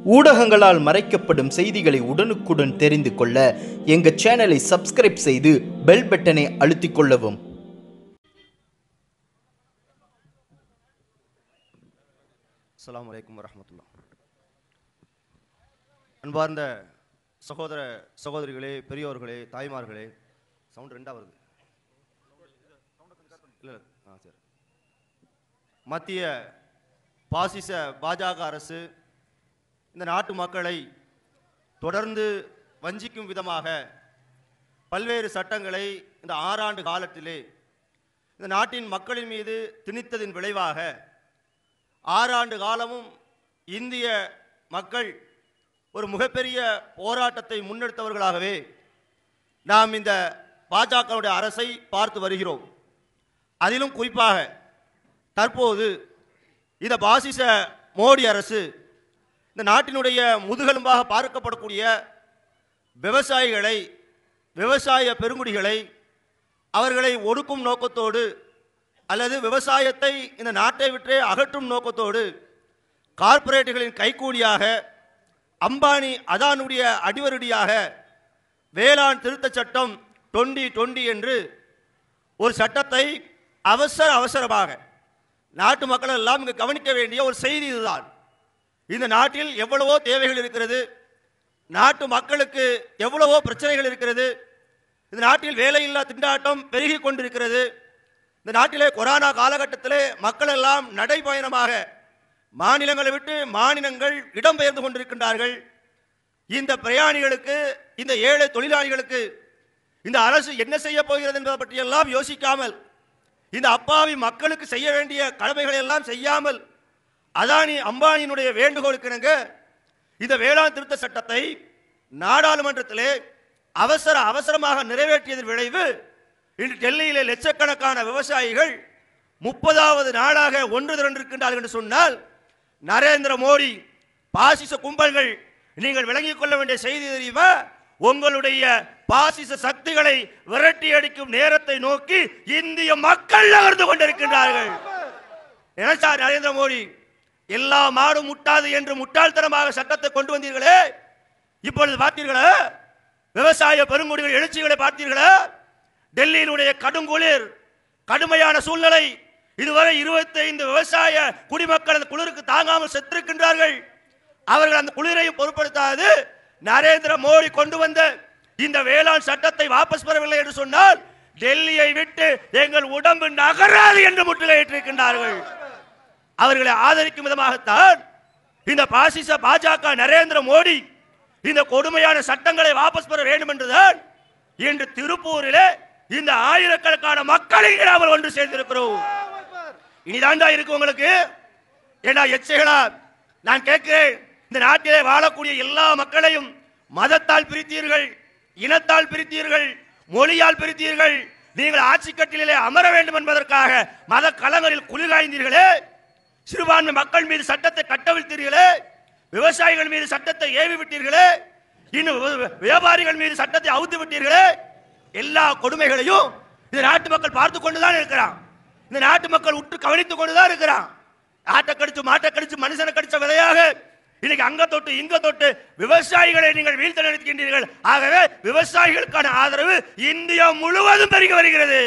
ஊடகங்களால் மறைக்கப்படும் செய்திகளை உடனுக்குடன் தெரிந்து கொள்ள எங்கள் சேனலை சப்ஸ்கிரைப் செய்து பெல் பட்டனை அழுத்திக் கொள்ளவும் அஸ்ஸலாமு அலைக்கும் வரஹ்மத்துல்லாஹ் அன்பார்ந்த சகோதர சகோதரிகளே பெரியோர்களே தாய்மார்களே சவுண்ட் ரெண்டா வருது இல்ல இல்ல. ஆ சரி மத்திய பாசிச பாஜக அரசு இந்த நாட்டு மக்களை தொடர்ந்து வஞ்சிக்கும் விதமாக பல்வேறு சட்டங்களை இந்த ஆறாண்டு காலத்திலே இந்த நாட்டின் மக்களின் மீது திணித்ததின் விளைவாக ஆறாண்டு காலமும் இந்திய மக்கள் ஒரு மிகப்பெரிய போராட்டத்தை முன்னெடுத்தவர்களாகவே நாம் இந்த பாஜகவுடைய அரசை பார்த்து வருகிறோம் அதிலும் குறிப்பாக தற்போது இந்த பாசிச மோடி அரசு இந்த நாட்டினுடைய முதுகெலும்பாக பார்க்கப்படக்கூடிய விவசாயிகளை விவசாய பெருங்குடிகளை அவர்களை ஒடுக்கும் நோக்கத்தோடு அல்லது விவசாயத்தை இந்த நாட்டை விட்டே அகற்றும் நோக்கத்தோடு கார்ப்பரேட்டுகளின் கைக்கூலியாக அம்பானி அதானுடைய அடிவருடியாக வேளாண் திருத்தச் சட்டம் டொண்டி டொண்டி என்று ஒரு சட்டத்தை அவசர அவசரமாக நாட்டு மக்கள் எல்லாம் இங்கு கவனிக்க வேண்டிய ஒரு செய்தி இதுதான் இந்த நாட்டில் எவ்வளவோ தேவைகள் இருக்கிறது நாட்டு மக்களுக்கு எவ்வளவோ பிரச்சனைகள் இருக்கிறது இந்த நாட்டில் வேலையில்லா திண்டாட்டம் பெருகி கொண்டிருக்கிறது இந்த நாட்டிலே கொரோனா காலகட்டத்திலே மக்கள் எல்லாம் நடைபயணமாக மாநிலங்களை விட்டு மாநிலங்கள் இடம்பெயர்ந்து கொண்டிருக்கின்றார்கள் இந்த பிரயாணிகளுக்கு இந்த ஏழை தொழிலாளிகளுக்கு இந்த அரசு என்ன செய்ய போகிறது என்பதை பற்றியெல்லாம் யோசிக்காமல் இந்த அப்பாவி மக்களுக்கு செய்ய வேண்டிய கடமைகளை எல்லாம் செய்யாமல் அதானி அம்பானியினுடைய வேண்டுகோளுக்கு இணங்க இந்த வேளாண் திருத்த சட்டத்தை நாடாளுமன்றத்திலே அவசர அவசரமாக நிறைவேற்றியதன் விளைவு இன்று டெல்லியிலே லட்சக்கணக்கான விவசாயிகள் முப்பதாவது நாளாக ஒன்று திரண்டிருக்கின்றார்கள் என்று சொன்னால் நரேந்திர மோடி பாசிச கும்பல்கள் நீங்கள் விளங்கிக் கொள்ள வேண்டிய செய்தி தெரியுமா உங்களுடைய பாசிச சக்திகளை விரட்டி அடிக்கும் நேரத்தை நோக்கி இந்திய மக்கள் நகர்ந்து கொண்டிருக்கின்றார்கள் என்ன சார் நரேந்திர மோடி எல்லா மாடும் முட்டாது என்று முட்டாள்தனமாக சட்டத்தை கொண்டு வந்தீர்களே இப்பொழுது பார்த்தீர்களா விவசாய பெருங்குடிகள் எழுச்சிகளை பார்த்தீர்களா டெல்லியினுடைய கடுங்குளிர் கடுமையான சூழ்நிலை இதுவரை 25 விவசாய குடிமக்கள் அந்த குளிருக்கு தாங்காமல் செத்திருக்கின்றார்கள் அவர்கள் அந்த குளிரையும் பொருட்படுத்தாது நரேந்திர மோடி கொண்டு வந்த இந்த வேளாண் சட்டத்தை வாபஸ் பெறவில்லை என்று சொன்னால் டெல்லியை விட்டு எங்கள் உடம்பு நகராது என்று முற்றுகையிட்டிருக்கின்றார்கள் அவர்களை ஆதரிக்கும் விதமாகத்தான் இந்த பாசிச பாஜக நரேந்திர மோடி இந்த கொடுமையான சட்டங்களை வாபஸ் பெற வேண்டும் என்றுதான் இன்று திருப்பூரிலே இந்த ஆயிரக்கணக்கான மக்களை நாமல் ஒன்று சேர்ந்திருக்கிறோம் இனிதாண்டா இருக்கு உங்களுக்கு ஏண்டா எச்சைகளா நான் கேட்கிறேன் இந்த நாட்டிலே வாழக்கூடிய எல்லா மக்களையும் மதத்தால் பிரித்தீர்கள் இனத்தால் பிரித்தீர்கள் மொழியால் பிரித்தீர்கள் நீங்கள் ஆட்சி கட்டிலே அமர வேண்டும் என்பதற்காக மத கலங்களில் குளிர்காய்ந்தீர்களே சிறுபான்மை மக்கள் மீது சட்டத்தை கட்டவிழ்த்தீர்களே விவசாயிகள் மீது சட்டத்தை ஏவி விட்டீர்களே இன்னும் வி- வியாபாரிகள் மீது சட்டத்தை அவுத்து விட்டீர்களே எல்லா கொடுமைகளையும் இந்த நாட்டு மக்கள் பார்த்து கொண்டுதான் இருக்கிறான் இந்த நாட்டு மக்கள் உற்று கவனித்துக் கொண்டுதான் இருக்கிறான் ஆட்டை கடிச்சு மாட்டை கடிச்சு மனுஷனை கடிச்ச விதையாக இன்னைக்கு அங்க தொட்டு இங்க தொட்டு விவசாயிகளை நீங்கள் வீழ்த்த நினைக்கின்றீர்கள் ஆகவே விவசாயிகளுக்கான ஆதரவு இந்தியா முழுவதும் பெருகி வருகிறது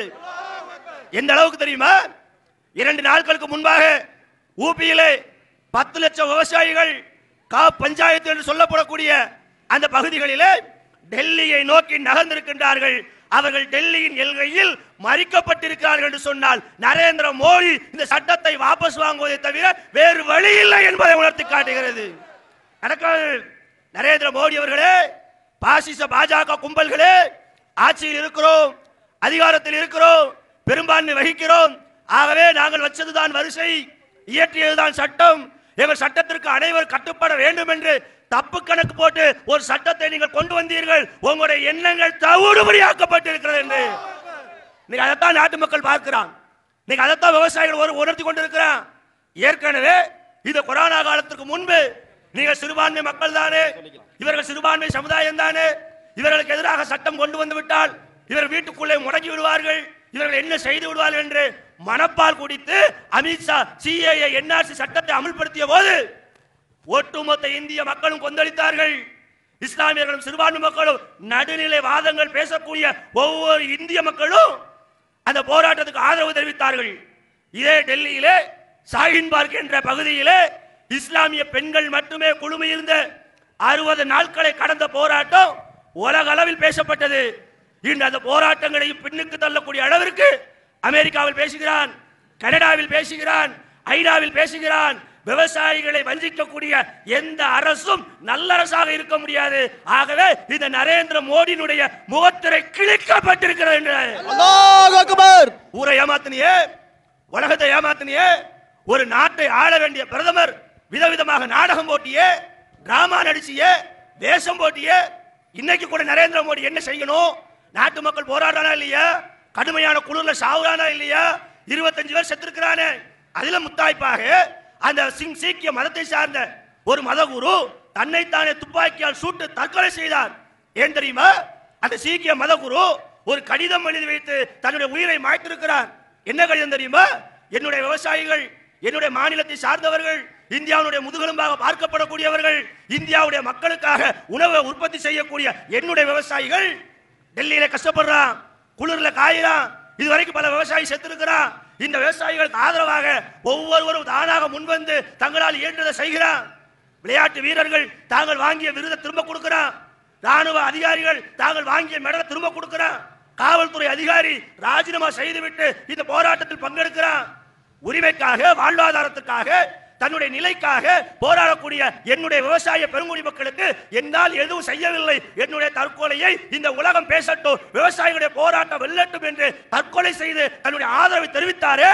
எந்த அளவுக்கு தெரியுமா இரண்டு நாட்களுக்கு முன்பாக ஊபியிலே பத்து லட்சம் விவசாயிகள் கா பஞ்சாயத்து என்று சொல்லப்படக்கூடிய அந்த பகுதிகளிலே டெல்லியை நோக்கி நகர்ந்திருக்கின்றார்கள் அவர்கள் டெல்லியின் எல்கையில் மறிக்கப்பட்டிருக்கிறார்கள் என்று சொன்னால் நரேந்திர மோடி இந்த சட்டத்தை வாபஸ் வாங்குவதை தவிர வேறு வழி இல்லை என்பதை உணர்த்தி காட்டுகிறது நடக்காது நரேந்திர மோடி அவர்களே பாசிச பாஜக கும்பல்களே ஆட்சியில் இருக்கிறோம் அதிகாரத்தில் இருக்கிறோம் பெரும்பான்மை வகிக்கிறோம் ஆகவே நாங்கள் வச்சதுதான் வரிசை இயற்றியதுதான் சட்டம் எங்கள் சட்டத்திற்கு அனைவர் கட்டுப்பட வேண்டும் என்று தப்பு கணக்கு போட்டு ஒரு சட்டத்தை நீங்கள் கொண்டு வந்தீர்கள் உங்களுடைய எண்ணங்கள் தவிடுபடியாக்கப்பட்டிருக்கிறது என்று நீங்க அதைத்தான் நாட்டு மக்கள் பார்க்கிறான் நீங்க அதைத்தான் விவசாயிகள் ஒரு உணர்த்தி கொண்டிருக்கிறான் ஏற்கனவே இந்த கொரோனா காலத்துக்கு முன்பு நீங்கள் சிறுபான்மை மக்கள் தானே இவர்கள் சிறுபான்மை சமுதாயம் தானே இவர்களுக்கு எதிராக சட்டம் கொண்டு வந்து விட்டால் இவர் வீட்டுக்குள்ளே முடங்கி விடுவார்கள் இவர்கள் என்ன செய்து விடுவார்கள் என்று மனப்பால் குடித்து அமித்ஷா சிஏஏ என்ஆர்சி சட்டத்தை அமல்படுத்திய போது ஒட்டுமொத்த இந்திய மக்களும் கொந்தளித்தார்கள் இஸ்லாமியர்களும் சிறுபான்மை மக்களும் நடுநிலை வாதங்கள் பேசக்கூடிய ஒவ்வொரு இந்திய மக்களும் அந்த போராட்டத்துக்கு ஆதரவு தெரிவித்தார்கள் இதே டெல்லியிலே ஷாஹின் பார்க் என்ற பகுதியிலே இஸ்லாமிய பெண்கள் மட்டுமே குழுமியிருந்த அறுபது நாட்களை கடந்த போராட்டம் உலக அளவில் பேசப்பட்டது இன்று அந்த போராட்டங்களையும் பின்னுக்கு தள்ளக்கூடிய அளவிற்கு அமெரிக்காவில் பேசுகிறான் கனடாவில் பேசுகிறான் ஐநாவில் பேசுகிறான் விவசாயிகளை வஞ்சிக்கக்கூடிய எந்த அரசும் நல்ல அரசாக இருக்க முடியாது ஆகவே இந்த நரேந்திர மோடியினுடைய முகத்திரை கிழிக்கப்பட்டிருக்கிறது என்று அல்லாஹ் அக்பர் ஊரை ஏமாத்தினியே உலகத்தை ஏமாத்தினியே ஒரு நாட்டை ஆள வேண்டிய பிரதமர் விதவிதமாக நாடகம் போட்டியே டிராமா நடிச்சியே வேஷம் போட்டியே இன்னைக்கு கூட நரேந்திர மோடி என்ன செய்யணும் நாட்டு மக்கள் போராடுறானா இல்லையா கடுமையான குளிர்ல சாவுறானா இல்லையா இருபத்தஞ்சு பேர் செத்துருக்கிறானே அதுல முத்தாய்ப்பாக அந்த சிங் சீக்கிய மதத்தை சார்ந்த ஒரு மதகுரு தன்னைத்தானே துப்பாக்கியால் சுட்டு தற்கொலை செய்தார் ஏன் தெரியுமா அந்த சீக்கிய மதகுரு ஒரு கடிதம் எழுதி வைத்து தன்னுடைய உயிரை மாய்த்திருக்கிறார் என்ன கடிதம் தெரியுமா என்னுடைய விவசாயிகள் என்னுடைய மாநிலத்தை சார்ந்தவர்கள் இந்தியாவுடைய முதுகெலும்பாக பார்க்கப்படக்கூடியவர்கள் இந்தியாவுடைய மக்களுக்காக உணவை உற்பத்தி செய்யக்கூடிய என்னுடைய விவசாயிகள் டெல்லியில கஷ்டப்படுறான் குளிர்ல காயிறான் இதுவரைக்கும் பல விவசாயி செத்திருக்கிறான் இந்த விவசாயிகளுக்கு ஆதரவாக ஒவ்வொருவரும் தானாக முன்வந்து தங்களால் இயன்றதை செய்கிறான் விளையாட்டு வீரர்கள் தாங்கள் வாங்கிய விருதை திரும்ப கொடுக்கிறான் ராணுவ அதிகாரிகள் தாங்கள் வாங்கிய மெடலை திரும்ப கொடுக்கிறான் காவல்துறை அதிகாரி ராஜினாமா செய்துவிட்டு இந்த போராட்டத்தில் பங்கெடுக்கிறான் உரிமைக்காக வாழ்வாதாரத்துக்காக தன்னுடைய நிலைக்காக போராடக்கூடிய என்னுடைய விவசாய பெருங்குடி மக்களுக்கு என்னால் எதுவும் செய்யவில்லை என்னுடைய தற்கொலையை இந்த உலகம் பேசட்டும் விவசாயிகளுடைய போராட்டம் வெல்லட்டும் என்று தற்கொலை செய்து தன்னுடைய ஆதரவை தெரிவித்தாரே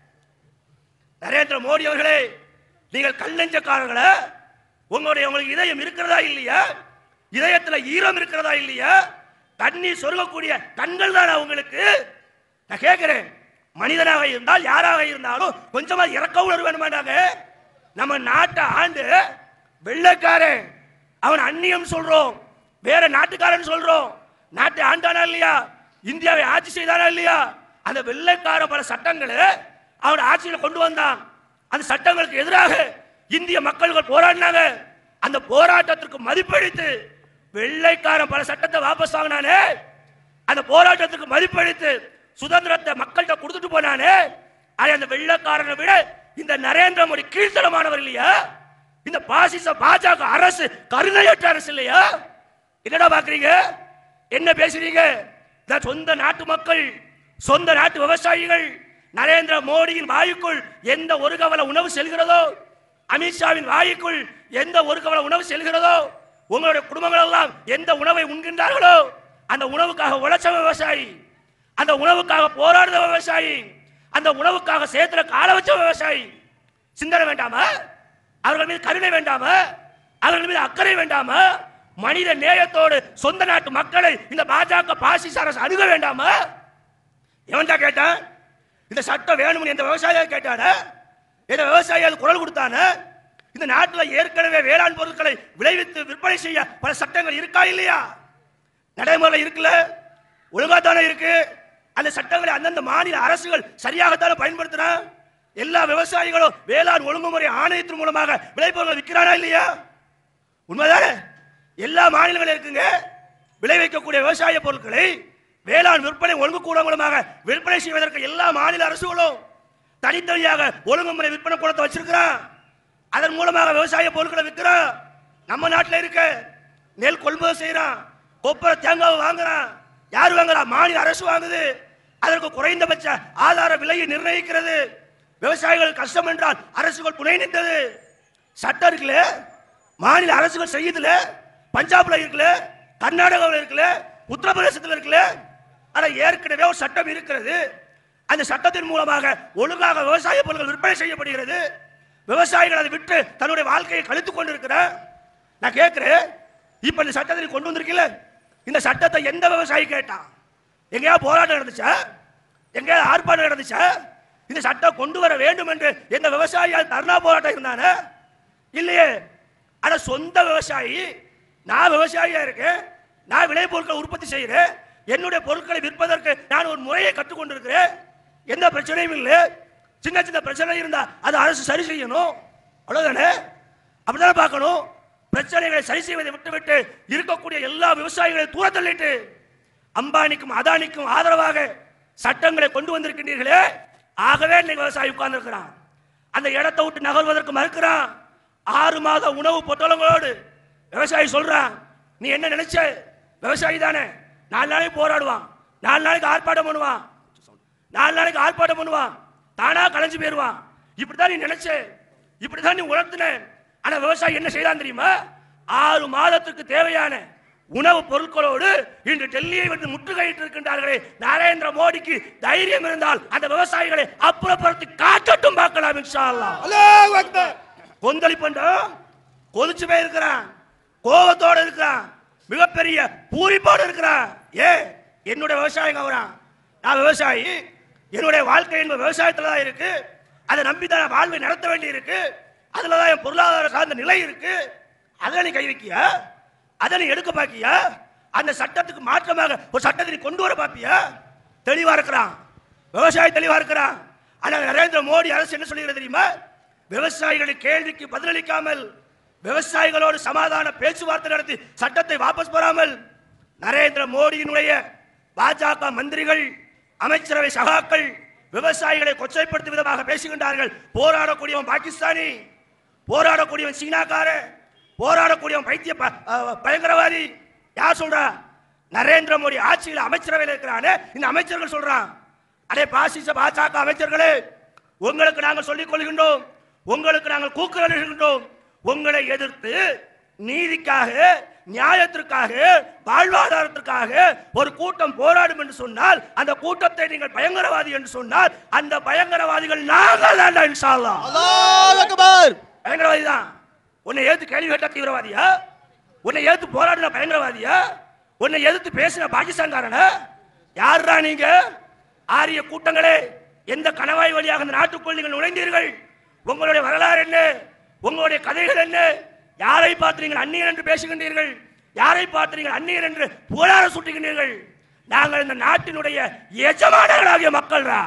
நரேந்திர மோடி அவர்களே நீங்கள் கல்லெஞ்சக்காரர்களா உங்களுடைய உங்களுக்கு இதயம் இருக்கிறதா இல்லையா இதயத்துல ஈரம் இருக்கிறதா இல்லையா தண்ணீர் சொருகக்கூடிய கண்கள் தானே உங்களுக்கு நான் கேட்கிறேன் மனிதனாக இருந்தால் யாராக இருந்தாலும் கொஞ்சமா இறக்க உணர்வு வேணும் மாட்டாங்க நம்ம நாட்டை ஆண்டு வெள்ளைக்காரன் அவன் அந்நியம் சொல்றோம் வேற நாட்டுக்காரன் சொல்றோம் நாட்டை ஆண்டானா இல்லையா இந்தியாவை ஆட்சி செய்தானா இல்லையா அந்த வெள்ளைக்கார பல சட்டங்களை அவன் ஆட்சியில் கொண்டு வந்தான் அந்த சட்டங்களுக்கு எதிராக இந்திய மக்கள்கள் போராடினாங்க அந்த போராட்டத்திற்கு மதிப்பளித்து வெள்ளைக்காரன் பல சட்டத்தை வாபஸ் வாங்கினானே அந்த போராட்டத்துக்கு மதிப்பளித்து சுதந்திரத்தை மக்கள்கிட்ட கொடுத்துட்டு போனானே அதை அந்த வெள்ளைக்காரனை விட இந்த நரேந்திர மோடி கீழ்த்தரமானவர் இல்லையா இந்த பாசிச பாஜக அரசு கருணையற்ற அரசு இல்லையா என்னடா பாக்குறீங்க என்ன பேசுறீங்க இந்த சொந்த நாட்டு மக்கள் சொந்த நாட்டு விவசாயிகள் நரேந்திர மோடியின் வாயுக்குள் எந்த ஒரு கவல உணவு செல்கிறதோ அமித்ஷாவின் வாயுக்குள் எந்த ஒரு கவல உணவு செல்கிறதோ உங்களுடைய குடும்பங்கள் எல்லாம் எந்த உணவை உண்கின்றார்களோ அந்த உணவுக்காக உழைச்ச விவசாயி அந்த உணவுக்காக போராடுற விவசாயி அந்த உணவுக்காக சேர்த்துல கால வச்ச விவசாயி சிந்தனை வேண்டாமா அவர்கள் மீது கருணை வேண்டாமா அவர்கள் மீது அக்கறை வேண்டாமா மனித நேயத்தோடு சொந்த நாட்டு மக்களை இந்த பாஜக பாசிச அரசு அணுக வேண்டாமா எவன் தான் கேட்டான் இந்த சட்டம் வேணும்னு எந்த விவசாயியா கேட்டான எந்த விவசாயி அது குரல் கொடுத்தான இந்த நாட்டில் ஏற்கனவே வேளாண் பொருட்களை விளைவித்து விற்பனை செய்ய பல சட்டங்கள் இருக்கா இல்லையா நடைமுறை இருக்குல்ல ஒழுங்கா தானே இருக்கு அந்த சட்டங்களை அந்தந்த மாநில அரசுகள் சரியாகத்தானே பயன்படுத்துறா எல்லா விவசாயிகளும் வேளாண் ஒழுங்குமுறை ஆணையத்தின் மூலமாக விளைபொருட்கள் விற்கிறானா இல்லையா உண்மைதானே எல்லா மாநிலங்களும் இருக்குங்க விளைவிக்கக்கூடிய விவசாய பொருட்களை வேளாண் விற்பனை ஒழுங்கு கூட மூலமாக விற்பனை செய்வதற்கு எல்லா மாநில அரசுகளும் தனித்தனியாக ஒழுங்குமுறை விற்பனை கூடத்தை வச்சிருக்கிறான் அதன் மூலமாக விவசாய பொருட்களை விற்கிறான் நம்ம நாட்டில் இருக்க நெல் கொள்முதல் செய்யறான் கொப்பரை தேங்காய் வாங்குறான் யார் வாங்குறா மாநில அரசு வாங்குது அதற்கு குறைந்தபட்ச ஆதார விலையை நிர்ணயிக்கிறது விவசாயிகள் கஷ்டம் என்றால் அரசுகள் துணை நின்றது சட்டம் இருக்குல்ல மாநில அரசுகள் செய்யுதுல பஞ்சாப்ல இருக்குல்ல கர்நாடகாவில் இருக்குல்ல உத்தரப்பிரதேசத்தில் இருக்குல்ல ஆனா ஏற்கனவே ஒரு சட்டம் இருக்கிறது அந்த சட்டத்தின் மூலமாக ஒழுங்காக விவசாய பொருட்கள் விற்பனை செய்யப்படுகிறது விவசாயிகள் அதை விட்டு தன்னுடைய வாழ்க்கையை கழித்துக் கொண்டிருக்கிற நான் கேட்கிறேன் இப்ப இந்த சட்டத்தை நீ கொண்டு வந்திருக்கீல இந்த சட்டத்தை எந்த விவசாயி கேட்டான் எங்கேயாவது போராட்டம் நடந்துச்சா எங்கேயாவது ஆர்ப்பாட்டம் நடந்துச்சா இந்த சட்டம் கொண்டு வர வேண்டும் என்று எந்த விவசாயியால் தர்ணா போராட்டம் இருந்தானே இல்லையே ஆனா சொந்த விவசாயி நான் விவசாயியா இருக்கேன் நான் விளைபொருட்களை உற்பத்தி செய்கிறேன் என்னுடைய பொருட்களை விற்பதற்கு நான் ஒரு முறையை கற்றுக்கொண்டிருக்கிறேன் எந்த பிரச்சனையும் இல்லை சின்ன சின்ன பிரச்சனை இருந்தா அது அரசு சரி செய்யணும் அவ்வளவுதானே அப்படிதானே பார்க்கணும் பிரச்சனைகளை சரி செய்வதை விட்டுவிட்டு இருக்கக்கூடிய எல்லா விவசாயிகளையும் தூர தள்ளிட்டு அம்பானிக்கும் அதானிக்கும் ஆதரவாக சட்டங்களை கொண்டு வந்திருக்கின்றீர்களே ஆகவே இன்னைக்கு விவசாயி உட்கார்ந்திருக்கிறான் அந்த இடத்தை விட்டு நகர்வதற்கு மறுக்கிறான் ஆறு மாத உணவு பொட்டலங்களோடு விவசாயி சொல்றான் நீ என்ன நினைச்ச விவசாயி தானே நாலு நாளைக்கு போராடுவான் நாலு நாளைக்கு ஆர்ப்பாட்டம் பண்ணுவான் நாலு நாளைக்கு ஆர்ப்பாட்டம் பண்ணுவான் தானா கலைஞ்சு போயிருவான் இப்படிதான் நீ நினைச்ச இப்படிதான் நீ உணர்த்தின ஆனா விவசாயி என்ன செய்தான் தெரியுமா ஆறு மாதத்துக்கு தேவையான உணவு பொருட்களோடு இன்று டெல்லியை வந்து முற்றுகையிட்டு இருக்கின்றார்களே நரேந்திர மோடிக்கு தைரியம் இருந்தால் அந்த விவசாயிகளை அப்புறப்படுத்தி காட்டட்டும் பார்க்கலாம் இன்ஷா அல்லாஹ் கொந்தளிப்பண்டோ கொதிச்சு போய் இருக்கிறான் கோபத்தோட இருக்கிறான் மிகப்பெரிய பூரிப்போடு இருக்கிறான் ஏ என்னுடைய விவசாயிங்க அவரான் நான் விவசாயி என்னுடைய வாழ்க்கை என்பது விவசாயத்துல தான் இருக்கு அதை நம்பி தான் நான் வாழ்வை நடத்த வேண்டி இருக்கு அதுல தான் என் பொருளாதார சார்ந்த நிலை இருக்கு அதில் நீ கை வைக்கியா அதை நீ எடுக்க பாக்கியா அந்த சட்டத்துக்கு மாற்றமாக ஒரு சட்டத்தை நீ கொண்டு வர பாப்பியா தெளிவா இருக்கிறான் விவசாயி தெளிவா இருக்கிறான் ஆனா நரேந்திர மோடி அரசு என்ன சொல்லுகிறது தெரியுமா விவசாயிகளின் கேள்விக்கு பதிலளிக்காமல் விவசாயிகளோடு சமாதான பேச்சுவார்த்தை நடத்தி சட்டத்தை வாபஸ் பெறாமல் நரேந்திர மோடியினுடைய பாஜக மந்திரிகள் அமைச்சரவை சகாக்கள் விவசாயிகளை கொச்சைப்படுத்தும் விதமாக பேசுகின்றார்கள் போராடக்கூடியவன் பாகிஸ்தானி போராடக்கூடியவன் சீனாக்கார போராடக்கூடியவன் பைத்திய ப- அஹ் பயங்கரவாதி யார் சொல்றா நரேந்திர மோடி ஆட்சியில் அமைச்சரவையில் இருக்கிறானே இந்த அமைச்சர்கள் சொல்றான் அடே பாசிச பாஜக அமைச்சர்களே உங்களுக்கு நாங்கள் சொல்லிக் கொள்கின்றோம் உங்களுக்கு நாங்கள் கூக்குரலிடுகின்றோம் உங்களை எதிர்த்து நீதிக்காக நியாயத்திற்காக வாழ்வாதாரத்திற்காக ஒரு கூட்டம் போராடும் என்று சொன்னால் அந்த கூட்டத்தை நீங்கள் பயங்கரவாதி என்று சொன்னால் அந்த பயங்கரவாதிகள் நாங்கள் தான்டா இன்ஷா அல்லாஹ். பயங்கரவாதி தான் உன்னை எதிர்த்து கேள்வி கேட்ட தீவிரவாதியா உன்னை எதிர்த்து போராடின பயங்கரவாதியா உன்னை எதிர்த்து பேசின பாகிஸ்தான்காரன யாருடா நீங்க ஆரிய கூட்டங்களே எந்த கணவாய் வழியாக இந்த நாட்டுக்குள் நீங்கள் நுழைந்தீர்கள் உங்களுடைய வரலாறு என்ன உங்களுடைய கதைகள் என்ன யாரை பார்த்து நீங்கள் அந்நியர் என்று பேசுகின்றீர்கள் யாரை பார்த்து நீங்கள் அந்நியர் என்று புகழார சுட்டுகின்றீர்கள் நாங்கள் இந்த நாட்டினுடைய எஜமானர்களாகிய மக்கள்ரா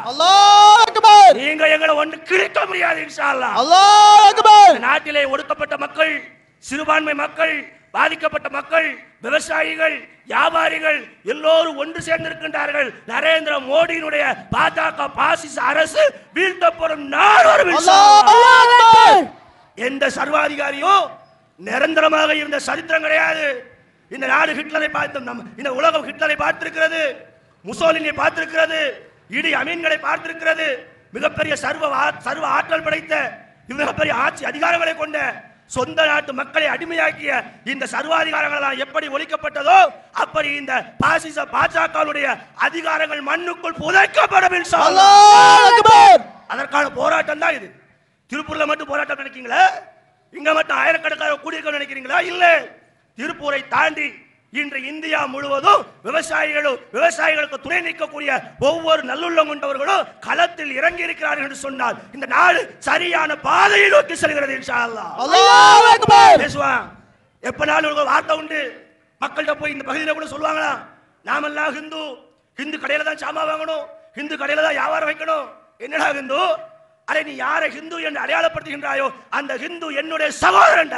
நீங்க எங்களை ஒன்று கிழிக்க முடியாது இன்ஷா அல்லாஹ். இந்த நாட்டிலே ஒடுக்கப்பட்ட மக்கள் சிறுபான்மை மக்கள் பாதிக்கப்பட்ட மக்கள் விவசாயிகள் வியாபாரிகள் எல்லோரும் ஒன்று சேர்ந்திருக்கின்றார்கள் நரேந்திர மோடியினுடைய பாஜக பாசிச அரசு வீழ்த்தப்படும் நாள் வரும் இன்ஷா அல்லாஹ். எந்த சர்வாதிகாரியும் நிரந்தரமாக இருந்த சரித்திரம் கிடையாது இந்த நாடு ஹிட்லரை பார்த்து நம்ம இந்த உலகம் ஹிட்லரை பார்த்திருக்கிறது முசோலினியை பார்த்திருக்கிறது இடி அமீன்களை பார்த்திருக்கிறது மிகப்பெரிய சர்வ ஆ- சர்வ ஆற்றல் படைத்த மிகப்பெரிய ஆட்சி அதிகாரங்களை கொண்ட சொந்த நாட்டு மக்களை அடிமையாக்கிய இந்த சர்வாதிகாரங்கள் எப்படி ஒழிக்கப்பட்டதோ அப்படி இந்த பாசிச பாஜகவுடைய அதிகாரங்கள் மண்ணுக்குள் புதைக்கப்படும் இன்ஷா அல்லாஹ். அதற்கான போராட்டம் தான் இது திருப்பூர்ல மட்டும் போராட்டம் நினைக்கிறீங்களா இங்க மட்டும் ஆயிரக்கணக்கான கூடியிருக்க நினைக்கிறீங்களா இல்ல திருப்பூரை தாண்டி இன்று இந்தியா முழுவதும் விவசாயிகளும் விவசாயிகளுக்கு துணை நிற்கக்கூடிய ஒவ்வொரு நல்லுள்ளம் கொண்டவர்களும் களத்தில் இறங்கி இருக்கிறார்கள் என்று சொன்னால் இந்த நாடு சரியான பாதையை நோக்கி செல்கிறது இன்ஷா அல்லாஹ். பேசுவான் எப்பனாலும் ஒரு வார்த்தை உண்டு மக்கள்கிட்ட போய் இந்த பகுதியில் கூட சொல்லுவாங்களா நாமெல்லாம் ஹிந்து ஹிந்து கடையில தான் சாமா வாங்கணும் ஹிந்து கடையில தான் வியாபாரம் வைக்கணும் என்னடா ஹிந்து அரை நீ யாரை ஹிந்து என்று அடையாளப்படுத்துகின்றாயோ அந்த ஹிந்து என்னுடைய சகோதரன்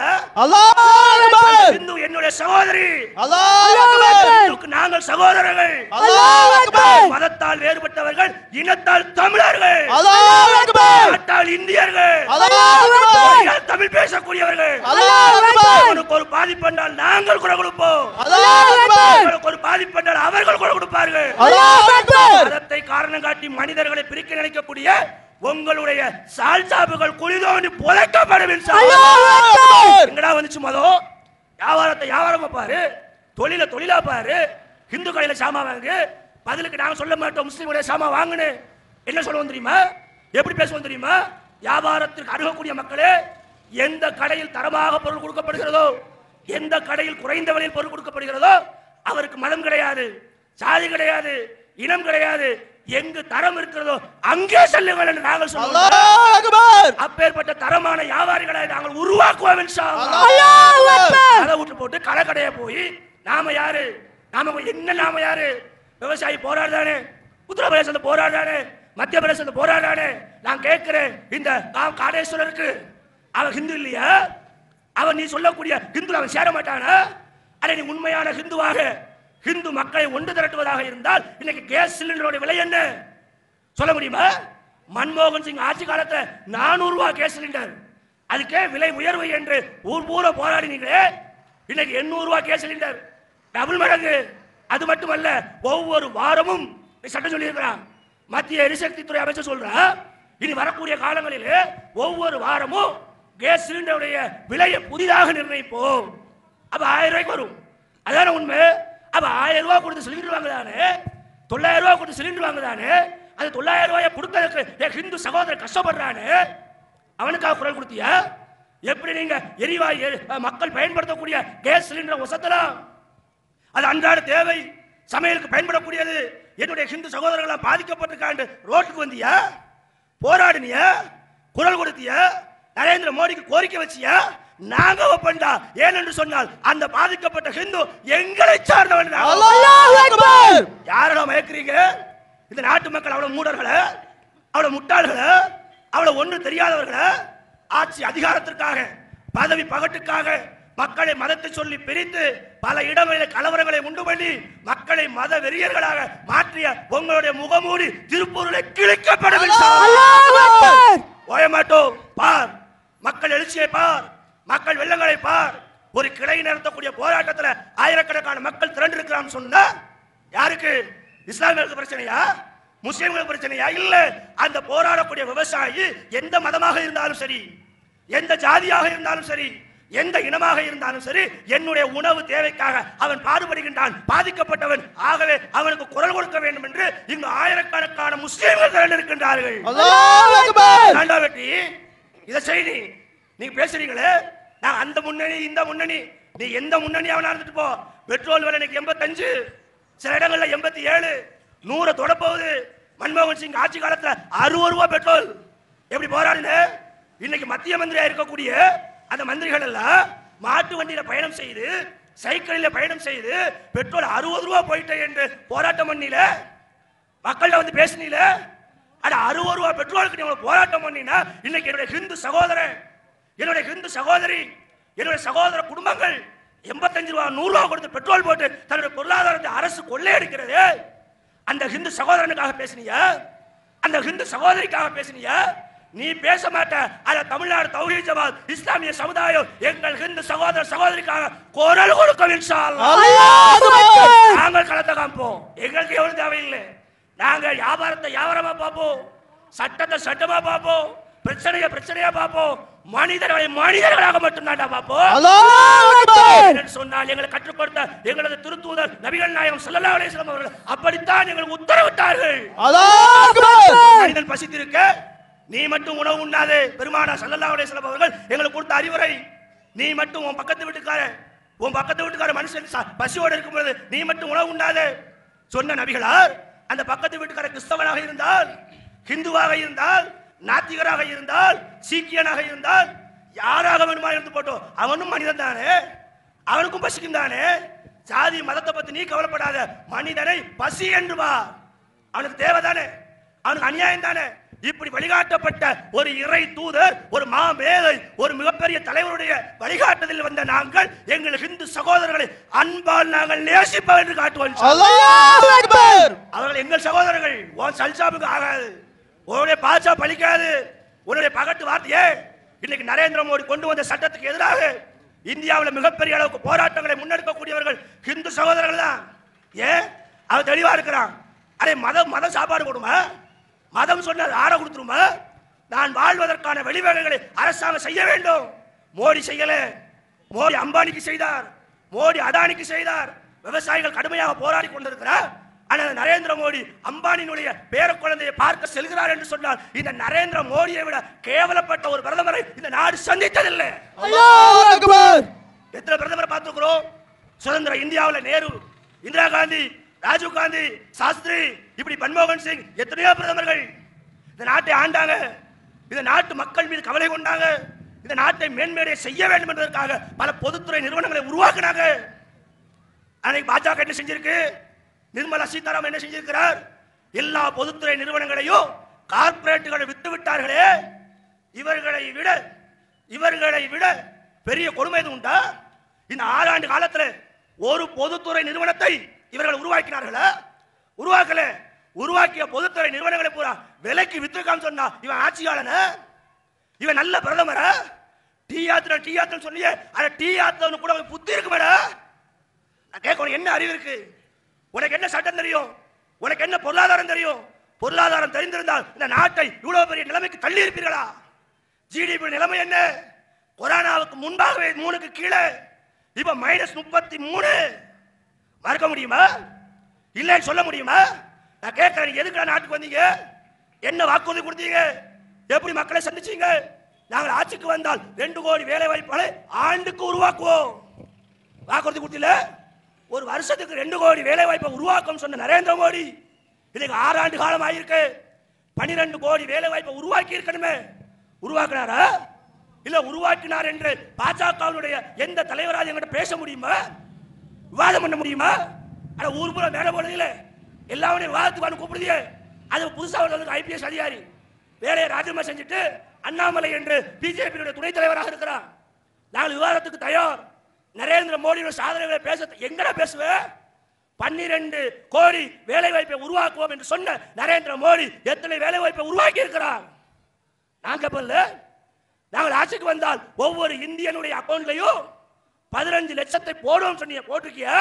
ஹிந்து என்னுடைய சகோதரி ஹிந்துக்கு நாங்கள் சகோதரர்கள் மதத்தால் வேறுபட்டவர்கள் இனத்தால் தமிழர்கள் நாட்டால் இந்தியர்கள் மொழியால் தமிழ் பேசக்கூடியவர்கள் அவனுக்கு ஒரு பாதிப்பு என்றால் நாங்கள் குரல் கொடுப்போம் அவர்களுக்கு ஒரு பாதிப்பு என்றால் அவர்கள் குரல் கொடுப்பார்கள் மதத்தை காரணம் காட்டி மனிதர்களை பிரிக்க நினைக்கக்கூடிய உங்களுடைய சால்சாப்புகள் குளிதோண்டி புதைக்கப்படும் இன்ஷா அல்லாஹ். எங்கடா வந்துச்சு மதம் வியாபாரத்தை வியாபாரமா பாரு தொழில தொழிலா பாரு ஹிந்து கடையில சாமா வாங்கு பதிலுக்கு நாங்க சொல்ல மாட்டோம் முஸ்லீம் கடையில சாமா வாங்குன்னு என்ன சொல்லுவோம் தெரியுமா எப்படி பேசுவோம் தெரியுமா வியாபாரத்திற்கு அணுகக்கூடிய மக்களே எந்த கடையில் தரமாக பொருள் கொடுக்கப்படுகிறதோ எந்த கடையில் குறைந்த விலையில் பொருள் கொடுக்கப்படுகிறதோ அவருக்கு மதம் கிடையாது சாதி கிடையாது இனம் கிடையாது எங்கு தரம் இருக்கிறதோ அங்கே செல்லுங்கள் என்று நாங்கள் சொல்லுவோம் அப்பேற்பட்ட தரமான வியாபாரிகளை நாங்கள் உருவாக்குவோம் இன்ஷா அல்லாஹ். அதை விட்டு போட்டு கடை கடையா போய் நாம யாரு நாம என்ன நாம யாரு விவசாயி போராடுறானே உத்தரப்பிரதேசத்துல போராடுறானே மத்திய பிரதேசத்துல போராடுறானே நான் கேட்கிறேன் இந்த கா- காடேஸ்வரருக்கு அவன் ஹிந்து இல்லையா அவன் நீ சொல்லக்கூடிய ஹிந்து அவன் சேர மாட்டானா அட நீ உண்மையான ஹிந்துவாக ஹிந்து மக்களை ஒன்று திரட்டுவதாக இருந்தால் இன்னைக்கு கேஸ் சிலிண்டரோட விலை என்ன சொல்ல முடியுமா மன்மோகன் சிங் ஆட்சி காலத்துல நானூறு ரூபாய் கேஸ் சிலிண்டர் அதுக்கே விலை உயர்வு என்று ஊர் பூரா போராடினீங்களே இன்னைக்கு எண்ணூறு ரூபாய் கேஸ் சிலிண்டர் டபுள் மடங்கு அது மட்டுமல்ல ஒவ்வொரு வாரமும் நீ சட்டம் சொல்லியிருக்கிறான் மத்திய எரிசக்தி துறை அமைச்சர் சொல்றா இனி வரக்கூடிய காலங்களில் ஒவ்வொரு வாரமும் கேஸ் சிலிண்டருடைய விலையை புதிதாக நிர்ணயிப்போம் அப்ப ஆயிரம் ரூபாய்க்கு வரும் அதான உண்மை அப்ப ஆயிரம் ரூபாய் கொடுத்து சிலிண்டர் வாங்குதானே தொள்ளாயிரம் ரூபாய் கொடுத்து சிலிண்டர் வாங்குதானே அந்த தொள்ளாயிரம் ரூபாயை கொடுக்கறதுக்கு என் ஹிந்து சகோதரர் கஷ்டப்படுறானே அவனுக்காக குரல் கொடுத்தியா எப்படி நீங்க எரிவாயு எரி- மக்கள் பயன்படுத்தக்கூடிய கேஸ் சிலிண்டர் ஒசத்தலாம் அது அன்றாட தேவை சமையலுக்கு பயன்படக்கூடியது என்னுடைய ஹிந்து சகோதரர்களால் பாதிக்கப்பட்டிருக்காண்டு ரோட்டுக்கு வந்தியா போராடினியா குரல் கொடுத்தியா நரேந்திர மோடிக்கு கோரிக்கை வச்சியா நாங்க ஒப்பண்டா ஏனென்று சொன்னால் அந்த பாதிக்கப்பட்ட ஹிந்து எங்களை சார்ந்தவன் யாரடா மயக்கிறீங்க இந்த நாட்டு மக்கள் அவ்வளவு மூடர்கள அவ்வளவு முட்டாள்கள அவ்வளவு ஒன்று தெரியாதவர்கள ஆட்சி அதிகாரத்திற்காக பதவி பகட்டுக்காக மக்களை மதத்தை சொல்லி பிரித்து பல இடங்களில் கலவரங்களை உண்டு பண்ணி மக்களை மத வெறியர்களாக மாற்றிய உங்களுடைய முகமூடி திருப்பூரில் கிழிக்கப்படும் ஓய மாட்டோம் பார் மக்கள் எழுச்சியை பார் மக்கள் வெள்ளங்களை பார் ஒரு கிளை நடத்தக்கூடிய போராட்டத்துல ஆயிரக்கணக்கான மக்கள் திரண்டு இருக்கிறான்னு சொன்னா யாருக்கு இஸ்லாமியர்களுக்கு பிரச்சனையா முஸ்லிம்களுக்கு பிரச்சனையா இல்ல அந்த போராடக்கூடிய விவசாயி எந்த மதமாக இருந்தாலும் சரி எந்த ஜாதியாக இருந்தாலும் சரி எந்த இனமாக இருந்தாலும் சரி என்னுடைய உணவு தேவைக்காக அவன் பாடுபடுகின்றான் பாதிக்கப்பட்டவன் ஆகவே அவனுக்கு குரல் கொடுக்க வேண்டும் என்று இங்கு ஆயிரக்கணக்கான முஸ்லிம்கள் திரண்டு இருக்கின்றார்கள் ஏண்டா வெட்டி இதை செய் நீ நீங்க பேசுறீங்களே நான் அந்த முன்னணி இந்த முன்னணி நீ எந்த முன்னணியாவது இருந்துட்டு போ பெட்ரோல் விலை இன்னைக்கு எண்பத்தஞ்சு சில இடங்கள்ல எண்பத்தி ஏழு நூறை தொட போகுது மன்மோகன் சிங் ஆட்சி காலத்துல அறுபது ரூபாய் பெட்ரோல் எப்படி போராடுன இன்னைக்கு மத்திய மந்திரியா இருக்கக்கூடிய அந்த மந்திரிகள் எல்லாம் மாட்டு வண்டியில பயணம் செய்து சைக்கிளில் பயணம் செய்து பெட்ரோல் அறுபது ரூபாய் போயிட்டே என்று போராட்டம் பண்ணல மக்கள்கிட்ட வந்து பேசுனீல அட அறுபது ரூபா பெட்ரோலுக்கு நீ இவ்வளவு போராட்டம் பண்ணினா இன்னைக்கு என்னுடைய ஹிந்து சகோதரன் என்னுடைய ஹிந்து சகோதரி என்னுடைய சகோதர குடும்பங்கள் எண்பத்தஞ்சு ரூபா நூறு ரூபா கொடுத்து பெட்ரோல் போட்டு தன்னுடைய பொருளாதாரத்தை அரசு கொள்ளையடிக்கிறது அந்த ஹிந்து சகோதரனுக்காக பேசுனியா அந்த ஹிந்து சகோதரிக்காக பேசுனியா நீ பேச மாட்ட அத தமிழ்நாடு தௌஹீத் ஜமாத் இஸ்லாமிய சமுதாயம் எங்கள் ஹிந்து சகோதர சகோதரிக்காக குரல் கொடுக்கும் இன்ஷா அல்லாஹ். நாங்கள் களத்தை காப்போம் எங்களுக்கு எவ்வளவு தேவையில்லை நாங்க வியாபாரத்தை வியாபாரமா பார்ப்போம் சட்டத்தை சட்டமா பார்ப்போம் பிரச்சனைய பிரச்சனையா பார்ப்போம் மனிதர்களை மனிதர்களாக மட்டும்தான்டா பார்ப்போம் என்னன்னு சொன்னால் எங்களை கற்றுக் கொடுத்த எங்களது திருத்தூதர் நபிகள் நாயகம் ஸல்லல்லாஹு அலைஹி வஸல்லம் அவர்கள் அப்படித்தான் எங்களுக்கு உத்தரவிட்டார்கள் ஒரு மனிதன் பசித்திருக்க நீ மட்டும் உணவு உண்ணாதே பெருமானா ஸல்லல்லாஹு அலைஹி வஸல்லம் அவர்கள் எங்களுக்கு கொடுத்த அறிவுரை நீ மட்டும் உன் பக்கத்து வீட்டுக்கார உன் பக்கத்து வீட்டுக்கார மனுஷன் ச- பசியோடு இருக்கும் பொழுது நீ மட்டும் உணவு உண்ணாதே சொன்ன நபிகளார் அந்த பக்கத்து வீட்டுக்கார கிறிஸ்தவனாக இருந்தால் ஹிந்துவாக இருந்தால் நாத்திகராக இருந்தால் சீக்கியனாக இருந்தால் யாராக வேணுமா இருந்து போட்டோம் அவனும் மனிதன் தானே அவனுக்கும் பசிக்கும் தானே ஜாதி மதத்தை பத்தி நீ கவலைப்படாத மனிதனை பசி என்று வா அவனுக்கு தேவைதானே அவனுக்கு அநியாயம் தானே இப்படி வழிகாட்டப்பட்ட ஒரு இறை தூதர் ஒரு மாமேதை ஒரு மிகப்பெரிய தலைவருடைய வழிகாட்டுதலில் வந்த நாங்கள் எங்கள் ஹிந்து சகோதரர்களை அன்பால் நாங்கள் நேசிப்போம் என்று காட்டுவோம் அவர்கள் எங்கள் சகோதரர்கள் உன் சல்சாபுக்கு ஆகாது உன்னுடைய பாச்சா பலிக்காது உன்னுடைய பகட்டு வார்த்தையே இன்னைக்கு நரேந்திர மோடி கொண்டு வந்த சட்டத்துக்கு எதிராக இந்தியாவில் மிகப்பெரிய அளவுக்கு போராட்டங்களை முன்னெடுக்கக்கூடியவர்கள் ஹிந்து சகோதரர்கள் தான் ஏன் அவன் தெளிவா இருக்கிறான் அடே மதம் மதம் சாப்பாடு கொடுமா மதம் சொன்னது ஆட கொடுத்துருமா நான் வாழ்வதற்கான வழிவகைகளை அரசாங்கம் செய்ய வேண்டும் மோடி செய்யல மோடி அம்பானிக்கு செய்தார் மோடி அதானிக்கு செய்தார் விவசாயிகள் கடுமையாக போராடி கொண்டிருக்கிறார் ஆனால் நரேந்திர மோடி அம்பானியினுடைய பேர குழந்தையை பார்க்க செல்கிறார் என்று சொன்னால் இந்த நரேந்திர மோடியை விட கேவலப்பட்ட ஒரு பிரதமரை இந்த நாடு சந்தித்ததில்லை எத்தனை பிரதமரை பார்த்துக்கிறோம் சுதந்திர இந்தியாவில் நேரு இந்திரா காந்தி ராஜீவ் காந்தி சாஸ்திரி இப்படி மன்மோகன் சிங் எத்தனையோ பிரதமர்கள் இந்த நாட்டை ஆண்டாங்க இந்த நாட்டு மக்கள் மீது கவலை கொண்டாங்க இந்த நாட்டை மேன்மேடைய செய்ய வேண்டும் என்பதற்காக பல பொதுத்துறை நிறுவனங்களை உருவாக்குனாங்க அன்னைக்கு பாஜக என்ன செஞ்சிருக்கு நிர்மலா சீதாராமன் என்ன செஞ்சிருக்கிறார் எல்லா பொதுத்துறை நிறுவனங்களையும் கார்ப்பரேட்டுகளை விட்டு விட்டார்களே இவர்களை விட இவர்களை விட பெரிய கொடுமை எதுவும் உண்டா இந்த ஆறாண்டு காலத்துல ஒரு பொதுத்துறை நிறுவனத்தை இவர்கள் உருவாக்கினார்களா உருவாக்கல உருவாக்கிய பொதுத்துறை நிறுவனங்களை பூரா விலைக்கு வித்துருக்கான்னு சொன்னா இவன் ஆட்சியாளன இவன் நல்ல பிரதமரா டீ ஆத்திர டீ ஆத்திரம் சொன்னியே அட டீ ஆத்திரம் கூட உனக்கு புத்தி இருக்கு மேடா நான் கேட்க உனக்கு என்ன அறிவு இருக்கு உனக்கு என்ன சட்டம் தெரியும் உனக்கு என்ன பொருளாதாரம் தெரியும் பொருளாதாரம் தெரிந்திருந்தால் இந்த நாட்டை இவ்வளவு பெரிய நிலைமைக்கு தள்ளி இருப்பீர்களா ஜிடிபி நிலைமை என்ன கொரோனாவுக்கு முன்பாகவே மூணுக்கு கீழே இப்ப மைனஸ் முப்பத்தி மூணு மறக்க முடியுமா இல்லைன்னு சொல்ல முடியுமா நான் கேட்கிறேன் நீங்க எதுக்கு நாட்டுக்கு வந்தீங்க என்ன வாக்குறுதி கொடுத்தீங்க எப்படி மக்களை சந்திச்சீங்க நாங்கள் ஆட்சிக்கு வந்தால் ரெண்டு கோடி வேலை வாய்ப்புகளை ஆண்டுக்கு உருவாக்குவோம் வாக்குறுதி கொடுத்தீல ஒரு வருஷத்துக்கு ரெண்டு கோடி வேலை வாய்ப்பை உருவாக்கும் சொன்ன நரேந்திர மோடி இன்னைக்கு ஆறாண்டு காலம் ஆயிருக்கு பனிரெண்டு கோடி வேலை வாய்ப்பை உருவாக்கி இருக்கணுமே உருவாக்குனாரா இல்ல உருவாக்கினார் என்று பாஜகவினுடைய எந்த தலைவராக எங்கிட்ட பேச முடியுமா விவாதம் பண்ண முடியுமா ஆனா ஊர் பூரா மேல போனதில்ல எல்லாமே விவாதத்துக்கு வந்து கூப்பிடுதியே அது புதுசா வந்து ஐபிஎஸ் அதிகாரி வேலையை ராஜினாமா செஞ்சுட்டு அண்ணாமலை என்று பிஜேபியுடைய துணைத் தலைவராக இருக்கிறார் நாங்கள் விவாதத்துக்கு தயார் நரேந்திர மோடியோட சாதனைகளை பேச எங்கடா பேசுவேன் பன்னிரண்டு கோடி வேலை வாய்ப்பை உருவாக்குவோம் என்று சொன்ன நரேந்திர மோடி எத்தனை வேலை வாய்ப்பை உருவாக்கி இருக்கிறார் நாங்க பண்ணல நாங்கள் ஆட்சிக்கு வந்தால் ஒவ்வொரு இந்தியனுடைய அக்கௌண்ட்லயும் பதினஞ்சு லட்சத்தை போடுவோம் சொன்னீங்க போட்டிருக்கியா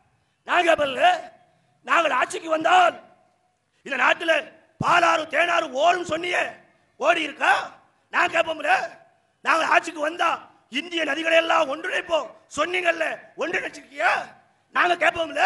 நாங்க பண்ணல நாங்கள் ஆட்சிக்கு வந்தால் இந்த நாட்டுல பாலாறு தேனாறு ஓடும் சொன்னீங்க ஓடி இருக்கா நான் கேட்போம்ல நாங்கள் ஆட்சிக்கு வந்தா இந்திய நதிகளை எல்லாம் ஒன்றிணைப்போம் சொன்னீங்கல்ல ஒன்றிணைச்சிருக்கியா நாங்க கேட்போம்ல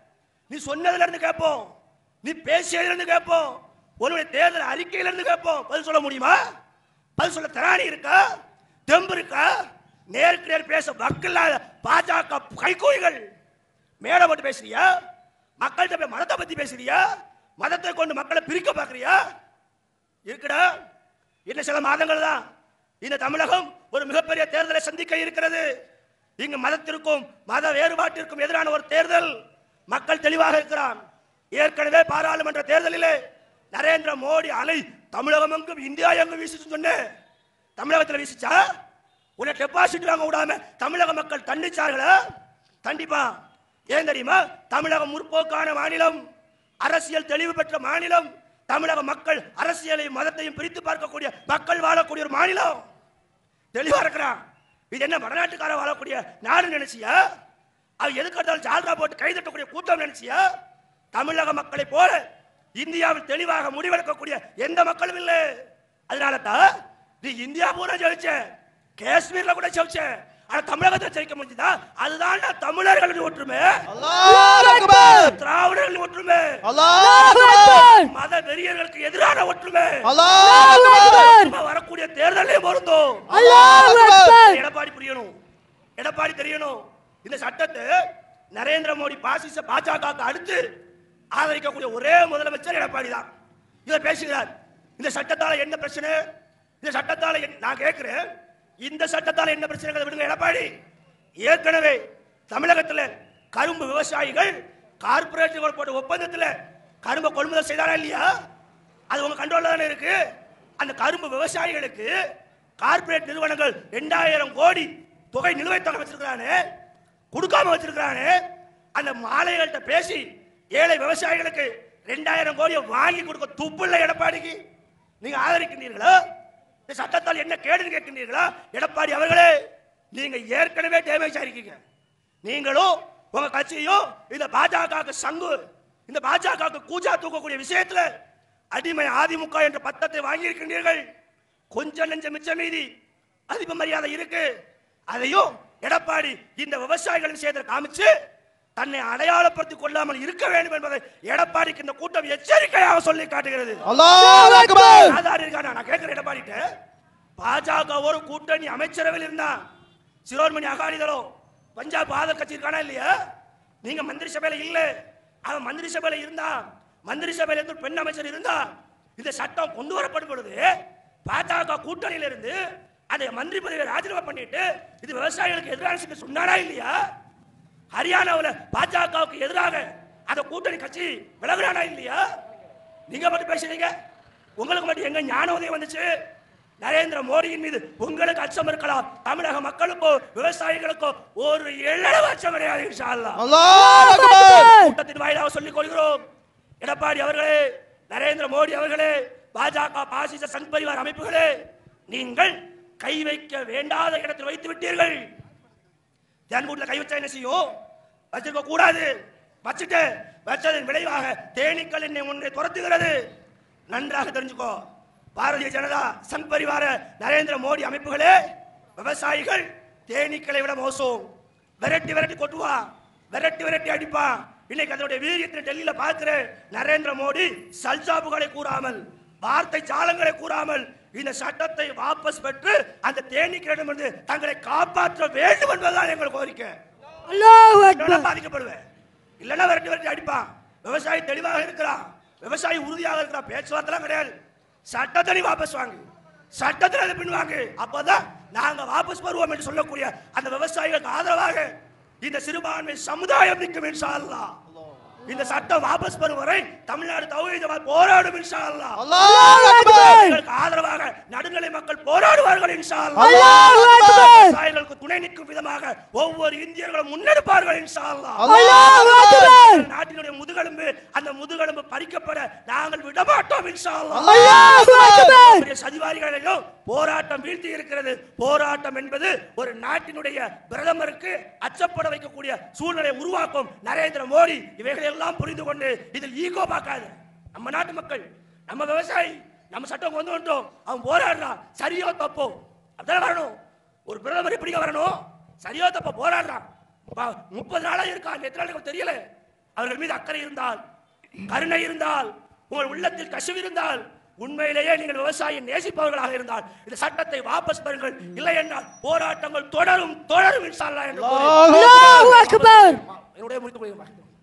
நீ சொன்னதுல இருந்து கேட்போம் நீ பேசியதுல இருந்து கேட்போம் உன்னுடைய தேர்தல் அறிக்கையில இருந்து கேட்போம் பதில் சொல்ல முடியுமா பதில் சொல்ல திராணி இருக்கா தெம்பு இருக்கா நேருக்கு நேர் பேச வக்கில்லாத பாஜக கைகூலிகள் மேடை போட்டு பேசுறியா மக்கள்கிட்ட போய் மதத்தை பத்தி பேசுறியா மதத்தை கொண்டு மக்களை பிரிக்க பாக்குறியா இருக்குடா இன்னும் சில மாதங்கள் தான் இந்த தமிழகம் ஒரு மிகப்பெரிய தேர்தலை சந்திக்க இருக்கிறது இங்கு மதத்திற்கும் மத வேறுபாட்டிற்கும் எதிரான ஒரு தேர்தல் மக்கள் தெளிவாக இருக்கிறான் ஏற்கனவே பாராளுமன்ற தேர்தலிலே நரேந்திர மோடி அலை தமிழகம் எங்கும் இந்தியா எங்கும் வீசிச்சு சொன்னேன் தமிழகத்தில் வீசிச்சா உன்னை டெபாசிட் வாங்க விடாம தமிழக மக்கள் தண்டிச்சார்களா கண்டிப்பா ஏன் தெரியுமா தமிழகம் முற்போக்கான மாநிலம் அரசியல் தெளிவு பெற்ற மாநிலம் தமிழக மக்கள் அரசியலையும் மதத்தையும் பிரித்து பார்க்கக்கூடிய மக்கள் வாழக்கூடிய ஒரு மாநிலம் தெளிவா இருக்கிறான் இது என்ன வடநாட்டுக்கார வாழக்கூடிய நாடு நினைச்சியா அவ எதுக்கு எடுத்தாலும் ஜால்ரா போட்டு கைதட்டக்கூடிய கூட்டம் நினைச்சியா தமிழக மக்களை போல இந்தியாவில் தெளிவாக முடிவெடுக்கக்கூடிய எந்த மக்களும் இல்லை அதனால தான் நீ இந்தியா பூரா ஜெயிச்ச காஷ்மீர்ல கூட ஜெயிச்ச ஆனா தமிழகத்தை ஜெயிக்க முடிஞ்சதா அதுதான் தமிழர்களின் ஒற்றுமை அல்லாஹ் அக்பர் திராவிடர்களின் ஒற்றுமை அல்லாஹ் அக்பர் மத வெறியர்களுக்கு எதிரான ஒற்றுமை அல்லாஹ் அக்பர் இப்ப வரக்கூடிய தேர்தலே பொருந்தும் அல்லாஹ் அக்பர் எடப்பாடி புரியணும் எடப்பாடி தெரியணும் இந்த சட்டத்தை நரேந்திர மோடி பாசிச பாஜகவுக்கு அடுத்து ஆதரிக்கக்கூடிய ஒரே முதலமைச்சர் எடப்பாடி தான் இதை பேசுகிறார் இந்த சட்டத்தால என்ன பிரச்சனை இந்த சட்டத்தால என்ன- நான் கேட்கிறேன் இந்த சட்டத்தால என்ன பிரச்சனை விடுங்க எடப்பாடி ஏற்கனவே தமிழகத்துல கரும்பு விவசாயிகள் கார்பரேட்டுகள் போட்ட ஒப்பந்தத்துல கரும்பை கொள்முதல் செய்தாரா இல்லையா அது உங்க கண்ட்ரோல்ல தானே இருக்கு அந்த கரும்பு விவசாயிகளுக்கு கார்ப்பரேட் நிறுவனங்கள் ரெண்டாயிரம் கோடி தொகை நிலுவைத் தொகை வச்சிருக்கிறானே கொடுக்காம வச்சிருக்கிறானே அந்த மாலைகள்கிட்ட பேசி ஏழை விவசாயிகளுக்கு ரெண்டாயிரம் கோடியை வாங்கி கொடுக்க துப்புள்ள எடப்பாடிக்கு நீங்க ஆதரிக்கின்றீர்களா இந்த சட்டத்தால் என்ன கேடுன்னு கேட்கின்றீர்களா எடப்பாடி அவர்களே நீங்க ஏற்கனவே டேமேஜ் ஆயிருக்கீங்க நீங்களும் உங்க கட்சியும் இந்த பாஜக சங்கு இந்த பாஜக கூஜா தூக்கக்கூடிய விஷயத்துல அடிமை அதிமுக என்ற பத்தத்தை வாங்கி இருக்கின்றீர்கள் கொஞ்சம் நெஞ்ச மிச்ச மீதி அதிப மரியாதை இருக்கு அதையும் எடப்பாடி இந்த விவசாயிகளின் விஷயத்தில் காமிச்சு தன்னை அடையாளப்படுத்திக் கொள்ளாமல் இருக்க வேண்டும் என்பதை எடப்பாடிக்கு இந்த கூட்டம் எச்சரிக்கையாக சொல்லி காட்டுகிறது அல்லாஹ் அக்பர் ஆதார் இருக்கானா நான் கேட்கிறேன் எடப்பாடிட்ட பாஜக ஒரு கூட்டணி அமைச்சரவையில் இருந்தான் சிரோன்மணி அகாலிதளோ பஞ்சாப் ஆதர் கட்சி இருக்கானா இல்லையா நீங்க மந்திரி சபையில இல்ல அவன் மந்திரி சபையில இருந்தா மந்திரி சபையில இருந்து ஒரு பெண் அமைச்சர் இருந்தா இந்த சட்டம் கொண்டு வரப்படும் பொழுது பாஜக கூட்டணியில இருந்து அந்த மந்திரி பதவியை ராஜினாமா பண்ணிட்டு இது விவசாயிகளுக்கு எதிரான சொல்லி சொன்னாரா இல்லையா ஹரியானாவுல பாஜகவுக்கு எதிராக அந்த கூட்டணி கட்சி விலகுறானா இல்லையா நீங்க மட்டும் பேசுறீங்க உங்களுக்கு மட்டும் எங்க ஞான உதயம் வந்துச்சு நரேந்திர மோடியின் மீது உங்களுக்கு அச்சம் இருக்கலாம் தமிழக மக்களுக்கோ விவசாயிகளுக்கோ ஒரு எள்ளளவு அச்சம் கிடையாது இன்ஷா அல்லாஹ். அல்லாஹ் அக்பர் கூட்டத்தின் வாயிலாக சொல்லிக் கொள்கிறோம் எடப்பாடி அவர்களே நரேந்திர மோடி அவர்களே பாஜக பாசிச சங் பரிவார் அமைப்புகளே நீங்கள் கை வைக்க வேண்டாத இடத்தில் வைத்து விட்டீர்கள் தேன்கூட்டில் கை வச்சா என்ன செய்யும் வச்சிருக்க கூடாது வச்சுட்டு வச்சதன் விளைவாக தேனீக்கள் என்னை முன்னே துரத்துகிறது நன்றாக தெரிஞ்சுக்கோ பாரதிய ஜனதா சங் பரிவார நரேந்திர மோடி அமைப்புகளே விவசாயிகள் தேனீக்களை விட மோசம் விரட்டி விரட்டி கொட்டுவா விரட்டி விரட்டி அடிப்பா இன்னைக்கு அதனுடைய வீரியத்தை டெல்லியில பார்க்கிறேன் நரேந்திர மோடி சல்சாபுகளை கூறாமல் வார்த்தை ஜாலங்களை கூறாமல் இந்த சட்டத்தை வாபஸ் பெற்று அந்த தேனீக்களிடமிருந்து தங்களை காப்பாற்ற வேண்டும் என்பதுதான் எங்கள் கோரிக்கை இல்லைன்னா பாதிக்கப்படுவேன் இல்லைன்னா விரட்டி விரட்டி அடிப்பான் விவசாயி தெளிவாக இருக்கிறான் விவசாயி உறுதியாக இருக்கிறான் பேச்சுவார்த்தை கிடையாது சட்டத்தை நீ வாபஸ் வாங்கு சட்டத்தில் அதை பின்வாங்கு அப்பதான் நாங்க வாபஸ் வருவோம் என்று சொல்லக்கூடிய அந்த விவசாயிகளுக்கு ஆதரவாக இந்த சிறுபான்மை சமுதாயம் நிற்கும் இன்ஷா அல்லாஹ் இந்த சட்டம் வாபஸ் பெறும் வரை தமிழ்நாடு தௌஹீத் போராடும் இன்ஷா அல்லாஹ் அல்லாஹ் அக்பர் விவசாயிகளுக்கு ஆதரவாக நடுநிலை மக்கள் போராடுவார்கள் இன்ஷா அல்லாஹ் அல்லாஹ் அக்பர் விவசாயிகளுக்கு துணை நிற்கும் விதமாக ஒவ்வொரு இந்தியர்களும் முன்னெடுப்பார்கள் இன்ஷா அல்லாஹ் அல்லாஹ் அக்பர் நாட்டினுடைய முதுகெலும்பு அந்த முதுகெலும்பு பறிக்கப்பட நாங்கள் விடமாட்டோம் இன்ஷா அல்லாஹ் அல்லாஹ் அக்பர் பெரிய சதிவாரிகளையும் போராட்டம் வீழ்த்தி இருக்கிறது போராட்டம் என்பது ஒரு நாட்டினுடைய பிரதமருக்கு அச்சப்பட வைக்கக்கூடிய சூழ்நிலை உருவாக்கும் நரேந்திர மோடி இவைகளை எல்லாம் புரிந்து கொண்டு இதில் ஈகோ பார்க்காது நம்ம நாட்டு மக்கள் நம்ம விவசாயி நம்ம சட்டம் கொண்டு வந்துட்டோம் அவன் போராடுறான் சரியோ தப்போ அதான் வரணும் ஒரு பிரதமர் எப்படிங்க வரணும் சரியோ தப்போ போராடுறான் ப- முப்பது நாளா இருக்கான் எத்தனை நாளைக்கு தெரியல அவர்கள் மீது அக்கறை இருந்தால் கருணை இருந்தால் உங்கள் உள்ளத்தில் கசிவு இருந்தால் உண்மையிலேயே நீங்கள் விவசாயியை நேசிப்பவர்களாக இருந்தால் இந்த சட்டத்தை வாபஸ் பெறுங்கள் இல்லை என்றால் போராட்டங்கள் தொடரும் தொடரும் இன்ஷா அல்லாஹ் என்று கூறி அல்லாஹ் என்னுடைய முடித்துக் கொள்கிறேன்